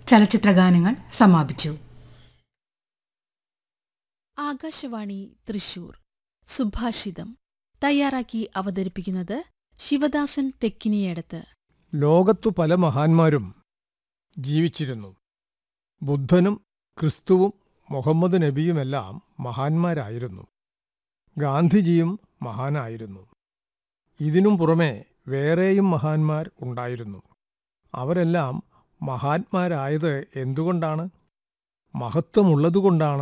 ചലച്ചിത്രഗാനങ്ങൾ സമാപിച്ചു ആകാശവാണി തൃശൂർ സുഭാഷിതം തയ്യാറാക്കി അവതരിപ്പിക്കുന്നത് ശിവദാസൻ തെക്കിനിയടത്ത് ലോകത്തു പല മഹാന്മാരും ജീവിച്ചിരുന്നു ബുദ്ധനും ക്രിസ്തുവും മുഹമ്മദ് നബിയുമെല്ലാം മഹാന്മാരായിരുന്നു ഗാന്ധിജിയും മഹാനായിരുന്നു ഇതിനും പുറമെ വേറെയും മഹാന്മാർ ഉണ്ടായിരുന്നു അവരെല്ലാം മഹാന്മാരായത് എന്തുകൊണ്ടാണ് മഹത്വമുള്ളതുകൊണ്ടാണ്